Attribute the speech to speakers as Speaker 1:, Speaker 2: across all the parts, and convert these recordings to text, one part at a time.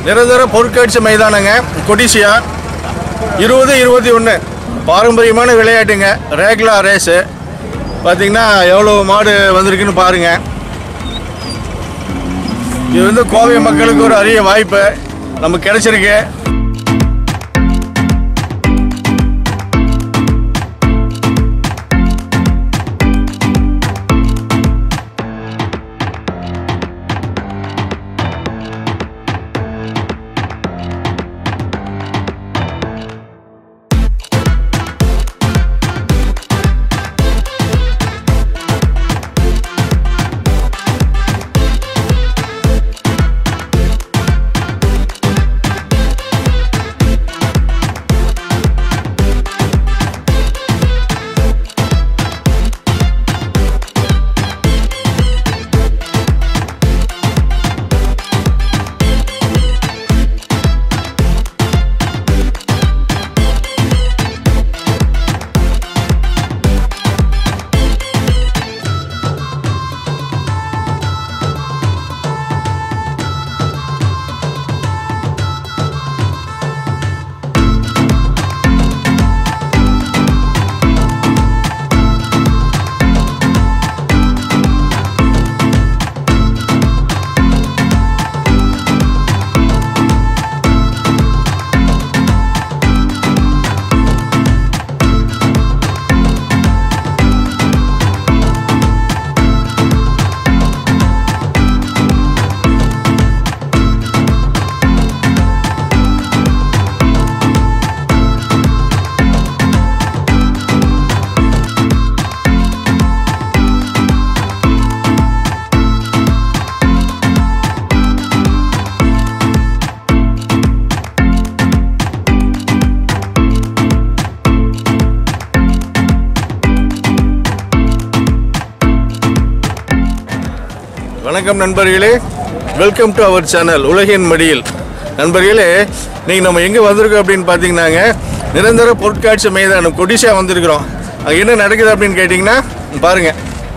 Speaker 1: நிரந்தர பொருட்காட்சி மைதானங்க கொடிசியா இருபது இருபத்தி ஒன்று பாரம்பரியமான விளையாட்டுங்க ரேக்லா ரேஸு பார்த்தீங்கன்னா எவ்வளோ மாடு வந்திருக்குன்னு பாருங்கள் இது வந்து கோவை மக்களுக்கு ஒரு அரிய வாய்ப்பு நமக்கு கிடைச்சிருக்கு வணக்கம் நண்பர்களே வெல்கம் டு அவர் சேனல் உலகின் மடியில் நண்பர்களே நீங்கள் நம்ம எங்கே வந்திருக்கோம் அப்படின்னு பார்த்தீங்கன்னாங்க நிரந்தர பொருட்காட்சி மைதானம் கொடிசா வந்திருக்கிறோம் அங்கே என்ன நடக்குது அப்படின்னு கேட்டிங்கன்னா பாருங்க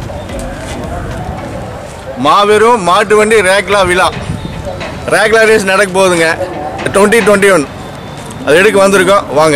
Speaker 1: மாபெரும் மாட்டு வண்டி ரேக்லா விழா ரேக்லா ரேஸ் நடக்க போகுதுங்க டுவெண்ட்டி டுவெண்ட்டி ஒன் அது எடுக்க வந்திருக்கோம் வாங்க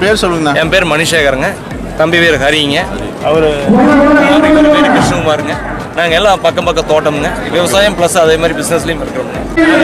Speaker 1: பேர் சொல்லுங்கண்ணா
Speaker 2: என் பேர் மணிசேகருங்க தம்பி பேர் ஹரிங்க அவர் பேர் கிருஷ்ணகுமாருங்க நாங்கள் எல்லாம் பக்கம் பக்கம் தோட்டம்ங்க விவசாயம் ப்ளஸ் அதே மாதிரி பிஸ்னஸ்லேயும் இருக்கிறோம்ங்க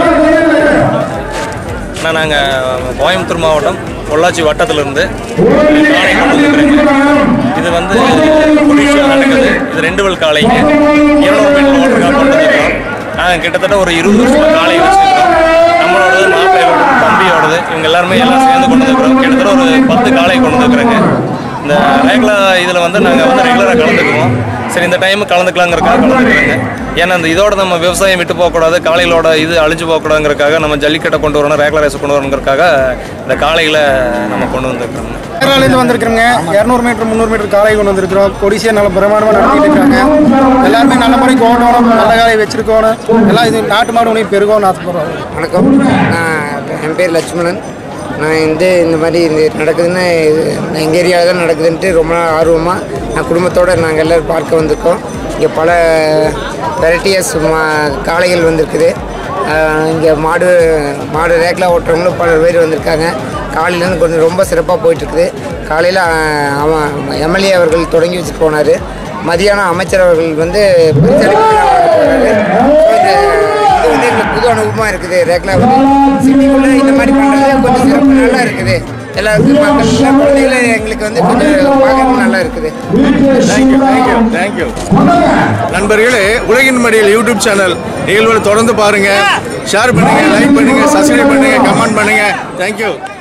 Speaker 2: நான் நாங்கள் கோயம்புத்தூர் மாவட்டம் பொள்ளாச்சி வட்டத்திலிருந்து காளை கொண்டு வந்துருக்கிறேங்க இது வந்து ஒடிஷா நடக்குது இது ரெண்டு வல் காளைங்க இருநூறு மீட்டர் ஓட்டருக்காக கொண்டு வந்துருக்கோம் நாங்கள் கிட்டத்தட்ட ஒரு இருபது வருஷமாக காளை வச்சுருக்கோம் நம்மளோடது மாப்பிள்ளையோடது தம்பியோடது இவங்க எல்லாருமே எல்லாம் சேர்ந்து கொண்டு வந்துருக்கிறோம் கிட்டத்தட்ட ஒரு பத்து காளை கொண்டு வந்துருக்குறேங்க இந்த ரேக்லா இதில் வந்து நாங்கள் வந்து ரெகுலராக கலந்துக்குவோம் சரி இந்த டைம் கலந்துக்கலாங்கிறக்காக கலந்துக்கிறேங்க ஏன்னா இந்த இதோட நம்ம விவசாயம் விட்டு போகக்கூடாது காளைகளோட இது அழிஞ்சு போகக்கூடாதுங்கிறக்காக நம்ம ஜல்லிக்கட்டை கொண்டு வரணும் ரேக்லா ரேஸ் கொண்டு வரணுங்கிறக்காக இந்த காளைகளை நம்ம கொண்டு வந்துருக்கிறோங்க
Speaker 3: கேரளாலேருந்து வந்திருக்கிறோங்க இரநூறு மீட்டர் முந்நூறு மீட்டர் காலை கொண்டு வந்திருக்கிறோம் கொடிசியை நல்ல பிரமாண்டமாக நடத்திட்டு இருக்காங்க எல்லாருமே நல்ல முறைக்கு ஓடணும் நல்ல காலை வச்சிருக்கணும் எல்லாம் இது நாட்டு மாடு உணவு பெருகும் ஆசைப்படுறோம்
Speaker 4: வணக்கம் நான் என் பேர் லட்சுமணன் நான் வந்து இந்த மாதிரி இது நடக்குதுன்னு இது எங்கள் ஏரியாவில் தான் நடக்குதுன்ட்டு ரொம்ப நாள் ஆர்வமாக நான் குடும்பத்தோடு நாங்கள் எல்லோரும் பார்க்க வந்திருக்கோம் இங்கே பல வெரைட்டியஸ் மா காளைகள் வந்திருக்குது இங்கே மாடு மாடு ரேக்லா ஓட்டுறவங்களும் பல பேர் வந்திருக்காங்க காலையிலேருந்து கொஞ்சம் ரொம்ப சிறப்பாக போயிட்டுருக்குது காலையில் அவன் எம்எல்ஏ அவர்கள் தொடங்கி வச்சுட்டு போனார் மதியானம் அமைச்சர் அவர்கள் வந்து பரிசளிப்பு விழா வழங்க போனாரு. இது வந்து எங்களுக்கு புது அனுபவமாக இருக்குது ரேக்லா வந்து சிட்டிக்குள்ளே இந்த மாதிரி பண்ணுறது கொஞ்சம் சிறப்பு நல்லா இருக்குது எல்லாருக்கும் மக்கள் குழந்தைகளை எங்களுக்கு வந்து கொஞ்சம் பார்க்கறதுக்கு நல்லா இருக்குது
Speaker 1: தேங்க்யூ தேங்க்யூ தேங்க்யூ நண்பர்களே உலகின் மடியில் யூடியூப் சேனல் நிகழ்வுகளை தொடர்ந்து பாருங்க ஷேர் பண்ணுங்க லைக் பண்ணுங்க சப்ஸ்கிரைப் பண்ணுங்க கமெண்ட் பண்ணுங்க தேங்க்யூ